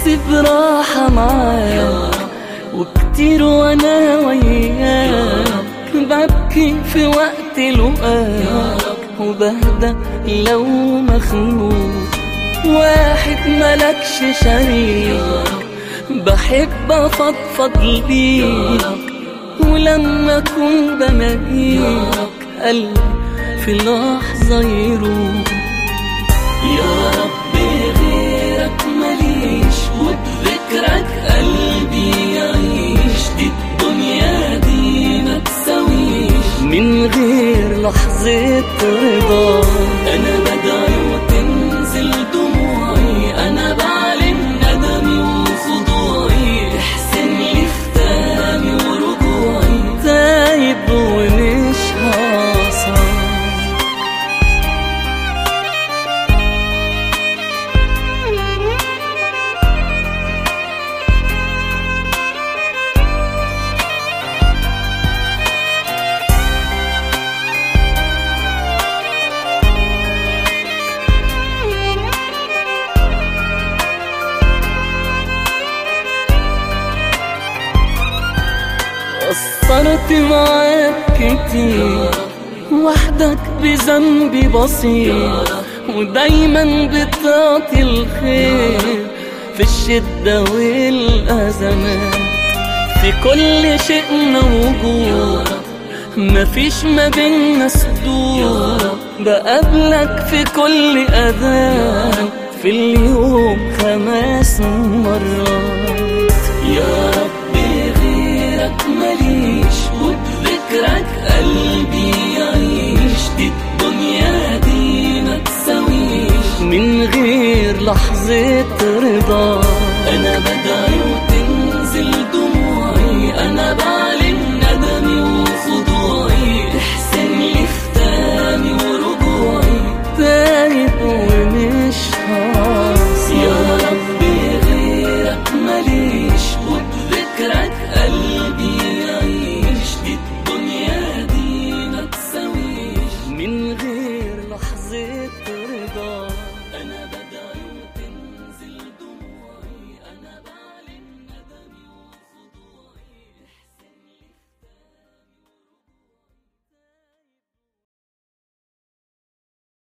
براحة معاك وكتير وانا وياك ببكي في وقت لقاك وبهدى لو مخنوق واحد ملكش شريك بحب افضفض ليك ولما اكون بلاقيك قلبي في لحظة يروح يا رب غيرك ماليش وبذكرك قلبي يعيش دي الدنيا دي ما تساويش من غير لحظة رضا أنا بدعي وتنزل دموعي أنا بعلن ندمي وخضوعي تحسن لي ختامي ورجوعي تايب ومش هعصى قصرت معاك كتير وحدك بذنبي بسيط ودايما بتعطي الخير في الشدة والأزمات في كل شيء موجود مفيش ما بينا سدود بقابلك في كل أذان في اليوم خمس مرات يا رب غيرك ماليش وبذكرك قلبي يعيش دي الدنيا دي ما تساويش من غير لحظة رضا أنا بدعي وتنزل دموعي أنا بعلن ندمي وخضوعي تحسن لي ختامي ورجوعي تايب ومش هعصى يا رب غيرك ماليش وبذكرك